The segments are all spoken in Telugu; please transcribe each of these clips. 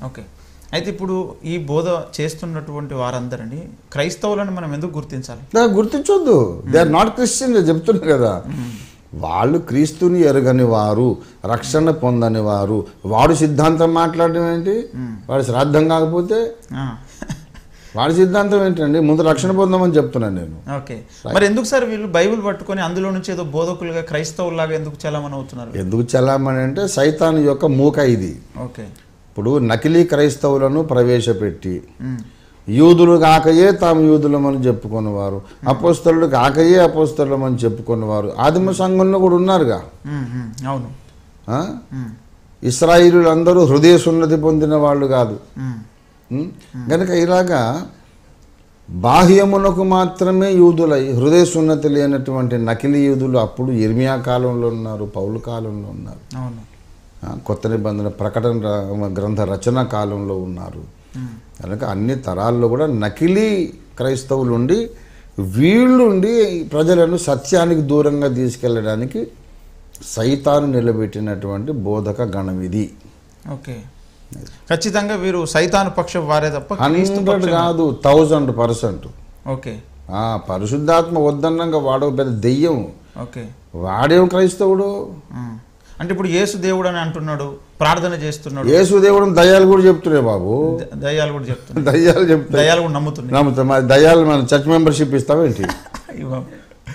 ఓకే అయితే ఇప్పుడు ఈ బోధ చేస్తున్నటువంటి వారందరినీ క్రైస్తవులను మనం ఎందుకు గుర్తించాలి దా గుర్తించొద్దు దే ఆర్ నాట్ క్రిస్టియన్ చెప్తున్నా కదా వాళ్ళు క్రీస్తుని ఎరగని వారు రక్షణ పొందని వారు వాడు సిద్ధాంతం మాట్లాడడం ఏంటి వాడు శ్రాద్ధం కాకపోతే ఆ. వాడి సిద్ధాంతం ఏంటండి ముందు రక్షణ పొందామని చెప్తున్నాను నేను ఓకే మరి ఎందుకు సార్ వీళ్ళు బైబిల్ పట్టుకొని అందులో నుంచి ఏదో బోధకులుగా క్రైస్తవులాగా ఎందుకు చలామణి అవుతున్నారు ఎందుకు చలామణి అంటే సైతాన్ యొక్క మూక ఇది ఓకే ఇప్పుడు నకిలీ క్రైస్తవులను ప్రవేశపెట్టి ఉమ్. యూదులు కాకయే తాము యూదులమని చెప్పుకునేవారు అపోస్తలుడు కాకయే అపోస్తలమని చెప్పుకునేవారు ఆదిమ సంఘంలో కూడా ఉన్నారుగా ఉమ్, ఉమ్, అవును ఆ? ఉమ్, ఇస్రాయిలులందరూ హృదయ సున్నతి పొందిన వాళ్ళు కాదు ఉమ్, ఉం? గనుక ఇలాగా బాహ్యమునకు మాత్రమే యూదులై హృదయ సున్నతి లేనటువంటి నకిలీ యూదులు అప్పుడు ఇర్మియా కాలంలో ఉన్నారు పౌలు కాలంలో ఉన్నారు అవును ఆ, కొత్త నిబంధన ప్రకటన ర- గ్రంథ రచన కాలంలో ఉన్నారు ఉమ్, కనుక అన్ని తరాల్లో కూడా నకిలీ క్రైస్తవులు ఉండి వీళ్ళుండి ప్రజలను సత్యానికి దూరంగా తీసుకెళ్ళడానికి సైతాను నిలబెట్టినటువంటి బోధక గణం ఇది ఓకే ఖచ్చితంగా వీరు సైతాను పక్షం వారే తప్ప క్రీస్తు హండ్రెడ్ పక్షం కాదు థౌజండ్ పర్సెంట్ ఓకే ఆ పరిశుద్ధాత్మ వద్దన్నంగా వాడు ఒక పెద్ద దెయ్యం ఓకే వాడేం క్రైస్తవుడు ఉమ్. అంటే ఇప్పుడు యేసు దేవుడు అని అంటున్నాడు ప్రార్థన చేస్తున్నాడు యేసు దేవుడు దయ్యాలు కూడా చెప్తున్నాయి బాబు ద- దయ్యాలు కూడా చెప్తున్నాడు దయ్యాలు చెప్తాయి దయ్యాలు కూడా నమ్ముతున్నాయి నమ్ముతాం మరి దయ్యాలు మన చర్చ్ మెంబర్షిప్ ఇస్తామేంటి ఇవ్వం.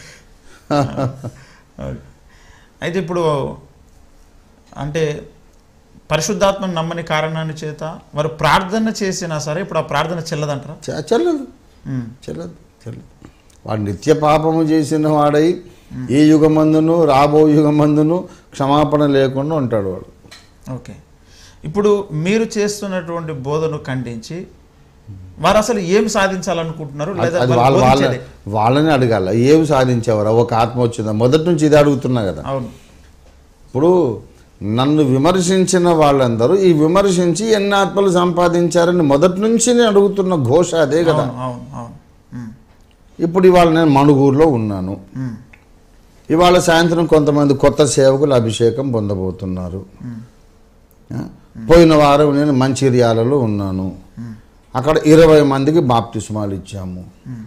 ఓకే. అయితే ఇప్పుడు అంటే పరిశుద్ధాత్మను నమ్మని కారణాన్ని చేత వారు ప్రార్థన చేసినా సరే ఇప్పుడు ఆ ప్రార్థన చెల్లదంటారా చ- చెల్లదు ఉమ్, చెల్లదు చెల్లదు వాడు నిత్య పాపము చేసిన వాడై ఏ యుగమందును రాబో యుగమందును క్షమాపణ లేకుండా ఉంటాడు వాడు ఓకే ఇప్పుడు మీరు చేస్తున్నటువంటి బోధను ఖండించి వారు అసలు ఏం సాధించాలనుకుంటున్నారు లేదా అది వారు వాళ్ళ వాళ్ళ బోధించేదే? వాళ్ళని అడగాల ఏమి సాధించేవారు ఒక ఆత్మ వచ్చిందా మొదటి నుంచి ఇది అడుగుతున్నా కదా అవును ఇప్పుడు నన్ను విమర్శించిన వాళ్ళందరూ ఈ విమర్శించి ఎన్ని ఆత్మలు సంపాదించారని మొదటి నుంచి నేను అడుగుతున్న ఘోష అదే కదా అవును అవును అవును ఉమ్, ఇప్పుడు ఇవాళ నేను మణుగూరులో ఉన్నాను ఉమ్, ఇవాళ సాయంత్రం కొంతమంది కొత్త సేవకులు అభిషేకం పొందబోతున్నారు ఆ? పోయిన వారం నేను మంచిర్యాలలో ఉన్నాను అక్కడ ఇరవై మందికి బాప్తిస్మాలు ఇచ్చాము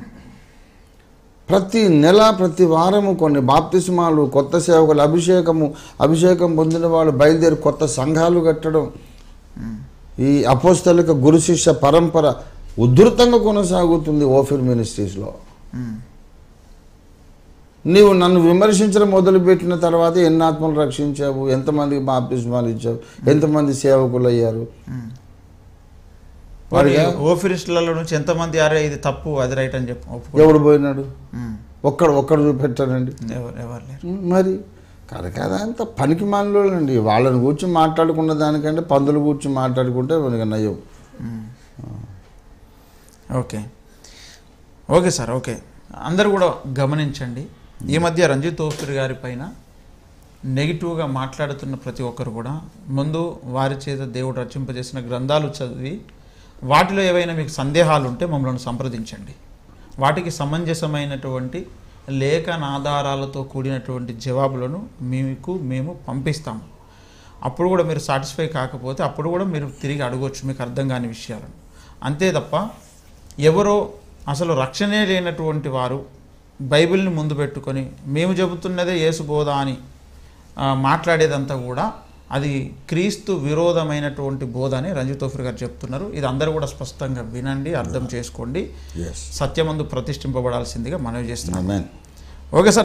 ప్రతి నెల ప్రతి వారము కొన్ని బాప్తిస్మాలు కొత్త సేవకులు అభిషేకము అభిషేకం పొందిన వాళ్ళు బయలుదేరి కొత్త సంఘాలు కట్టడం ఈ అపోస్తలిక గురు శిష్య పరంపర ఉధృతంగా కొనసాగుతుంది ఓఫిర్ మినిస్ట్రీస్లో ఉమ్, నీవు నన్ను విమర్శించడం మొదలుపెట్టిన తర్వాత ఎన్ని ఆత్మలు రక్షించావు ఎంతమందికి బాప్తిస్మాలు ఇచ్చావు ఎంతమంది సేవకులు అయ్యారు మరి వాడిగా ఓఫిరిస్టులలో నుంచి ఎంతమంది అరే ఇది తప్పు అది రైట్ అని చెప్పు ఒప్పుకో ఎవడు పోయినాడు ఉమ్, ఒక్కడు ఒక్కడు చూపెట్టానండి ఎవరు ఎవరు లేరు ఉం, మరి కదా కదా అంత పనికి మాలోనండి వాళ్ళని కూర్చొని మాట్లాడుకున్న దానికంటే పందులు కూర్చొని మాట్లాడుకుంటే మనకి నయ్యం ఓకే ఓకే సార్ ఓకే అందరూ కూడా గమనించండి ఈ మధ్య రంజిత్ ఓఫిర్ గారి పైన నెగిటివ్గా మాట్లాడుతున్న ప్రతి ఒక్కరు కూడా ముందు వారి చేత దేవుడు రచింపజేసిన గ్రంథాలు చదివి వాటిలో ఏవైనా మీకు సందేహాలు ఉంటే మమ్మల్ని సంప్రదించండి వాటికి సమంజసమైనటువంటి లేఖన ఆధారాలతో కూడినటువంటి జవాబులను మీకు మేము పంపిస్తాము అప్పుడు కూడా మీరు సాటిస్ఫై కాకపోతే అప్పుడు కూడా మీరు తిరిగి అడగవచ్చు మీకు అర్థం కాని విషయాలను అంతే తప్ప ఎవరో అసలు రక్షణే లేనటువంటి వారు బైబిల్ని ముందు పెట్టుకొని మేము చెబుతున్నదే యేసు బోధ అని ఆ, మాట్లాడేదంతా కూడా అది క్రీస్తు విరోధమైనటువంటి బోధ అని రంజిత్ తోఫర్ గారు చెప్తున్నారు ఇది అందరూ కూడా స్పష్టంగా వినండి అర్థం చేసుకోండి ఎస్ సత్యమందు ప్రతిష్ఠింపబడాల్సిందిగా మనవి చేస్తున్నాం ఆమెన్ ఓకే సార్